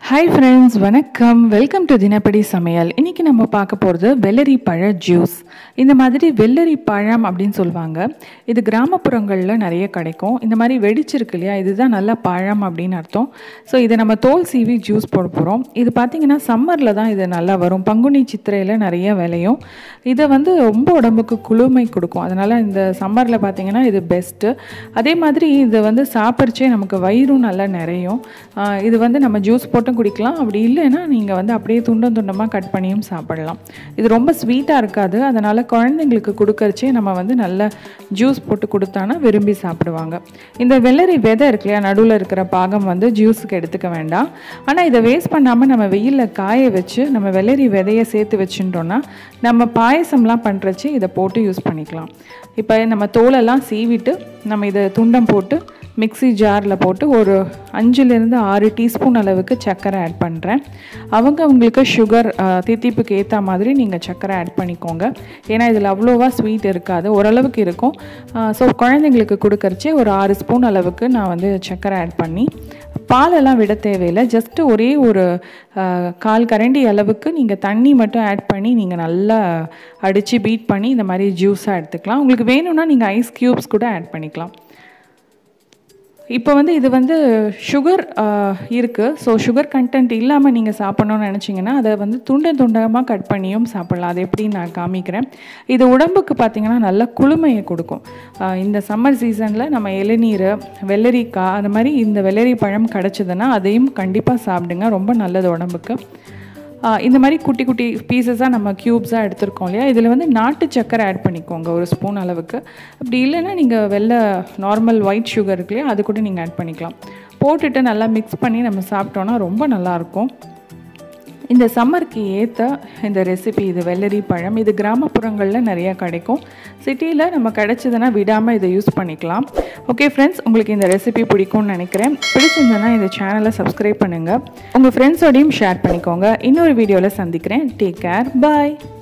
hi friends வணக்கம் welcome to தினப்படி சமையல் இன்றைக்கி நம்ம பார்க்க போகிறது வெள்ளரி பழ ஜூஸ் இந்த மாதிரி வெள்ளரி பழம் அப்படின்னு சொல்லுவாங்க இது கிராமப்புறங்களில் நிறைய கிடைக்கும் இந்த மாதிரி வெடிச்சிருக்கு இல்லையா இதுதான் நல்ல பழம் அப்படின்னு அர்த்தம் ஸோ இதை நம்ம தோல் சீவி ஜூஸ் போட போகிறோம் இது பார்த்திங்கன்னா சம்மரில் தான் இது நல்லா வரும் பங்குனி சித்திரையில் நிறைய விளையும் இதை வந்து ரொம்ப உடம்புக்கு குளுமை கொடுக்கும் அதனால் இந்த சம்மரில் பார்த்திங்கன்னா இது பெஸ்ட்டு அதே மாதிரி இது வந்து சாப்பிட்றச்சே நமக்கு வயிறும் நல்லா நிறையும் ஆஹ் இது வந்து நம்ம ஜூஸ் போட்டும் குடிக்கலாம் அப்படி இல்லைன்னா நீங்கள் வந்து அப்படியே துண்டம் துண்டமாக கட் பண்ணியும் சாப்பிடலாம் இது ரொம்ப ஸ்வீட்டாக இருக்காது அதனால் குழந்தைங்களுக்கு கொடுக்கறச்சே நம்ம வந்து நல்ல ஜூஸ் போட்டு கொடுத்தானா விரும்பி சாப்பிடுவாங்க இந்த வெள்ளரி விதை இருக்கு இல்லையா நடுவில் இருக்கிற பாகம் வந்து ஜூஸுக்கு எடுத்துக்க வேண்டாம் ஆனால் இதை வேஸ்ட் பண்ணாமல் நம்ம வெயிலில் காய வச்சு நம்ம வெள்ளரி விதையை சேர்த்து வச்சுட்டோன்னா நம்ம பாயசம்லாம் பண்ணுறச்சு இதை போட்டு யூஸ் பண்ணிக்கலாம் இப்போ நம்ம தோலெல்லாம் சீவிட்டு நம்ம இதை துண்டம் போட்டு மிக்ஸி ஜாரில் போட்டு ஒரு அஞ்சுலேருந்து ஆறு டீஸ்பூன் அளவுக்கு சர்க்கரை ஆட் பண்ணுறேன் அவங்க அவங்களுக்கு சுகர் தித்திப்புக்கு ஏற்ற மாதிரி நீங்கள் சர்க்கரை ஆட் பண்ணிக்கோங்க ஏன்னா இதில் அவ்வளோவா ஸ்வீட் இருக்காது ஓரளவுக்கு இருக்கும் ஸோ குழந்தைங்களுக்கு கொடுக்கறச்சே ஒரு ஆறு ஸ்பூன் அளவுக்கு நான் வந்து சர்க்கரை ஆட் பண்ணி பாலெல்லாம் விட தேவையில்லை ஜஸ்ட்டு ஒரே ஒரு ஆஹ், கால் கரண்டி அளவுக்கு நீங்கள் தண்ணி மட்டும் ஆட் பண்ணி நீங்கள் நல்லா அடித்து பீட் பண்ணி இந்த மாதிரி ஜூஸாக எடுத்துக்கலாம் உங்களுக்கு வேணும்னா நீங்கள் ஐஸ் க்யூப்ஸ் கூட ஆட் பண்ணிக்கலாம் இப்போ வந்து இது வந்து சுகர் இருக்குது ஸோ சுகர் கண்டென்ட் இல்லாமல் நீங்கள் சாப்பிட்ணுன்னு நினச்சிங்கன்னா அதை வந்து துண்ட துண்டமாக கட் பண்ணியும் சாப்பிட்லாம் அது எப்படின்னு நான் காமிக்கிறேன் இது உடம்புக்கு பார்த்திங்கன்னா நல்ல குளுமையை கொடுக்கும் ஆஹ் இந்த சம்மர் சீசனில் நம்ம இளநீர் வெள்ளரிக்காய் அந்த மாதிரி இந்த வெள்ளரி பழம் கிடச்சிதுன்னா அதையும் கண்டிப்பாக சாப்பிடுங்க ரொம்ப நல்லது உடம்புக்கு ஆஹ் இந்த மாதிரி குட்டி குட்டி பீசஸாக நம்ம க்யூப்ஸாக எடுத்திருக்கோம் இல்லையா இதில் வந்து நாட்டு சக்கரை ஆட் பண்ணிக்கோங்க ஒரு ஸ்பூன் அளவுக்கு அப்படி இல்லைன்னா நீங்கள் வெள்ளை நார்மல் ஒயிட் சுகர் இருக்கு இல்லையா அது கூட நீங்கள் ஆட் பண்ணிக்கலாம் போட்டுட்டு நல்லா மிக்ஸ் பண்ணி நம்ம சாப்பிட்டோன்னா ரொம்ப நல்லாயிருக்கும் இந்த சம்மருக்கு ஏற்ற இந்த ரெசிபி இது வெள்ளரி பழம் இது கிராமப்புறங்களில் நிறைய கிடைக்கும் சிட்டியில் நம்ம கிடைச்சதுன்னா விடாமல் இதை யூஸ் பண்ணிக்கலாம் ஓகே ஃப்ரெண்ட்ஸ் உங்களுக்கு இந்த ரெசிபி பிடிக்கும்னு நினைக்கிறேன் பிடிச்சிருந்ததுன்னா இந்த சேனலை சப்ஸ்கிரைப் பண்ணுங்கள் உங்கள் ஃப்ரெண்ட்ஸோடையும் ஷேர் பண்ணிக்கோங்க இன்னொரு வீடியோவில் சந்திக்கிறேன் டேக் கேர் பாய்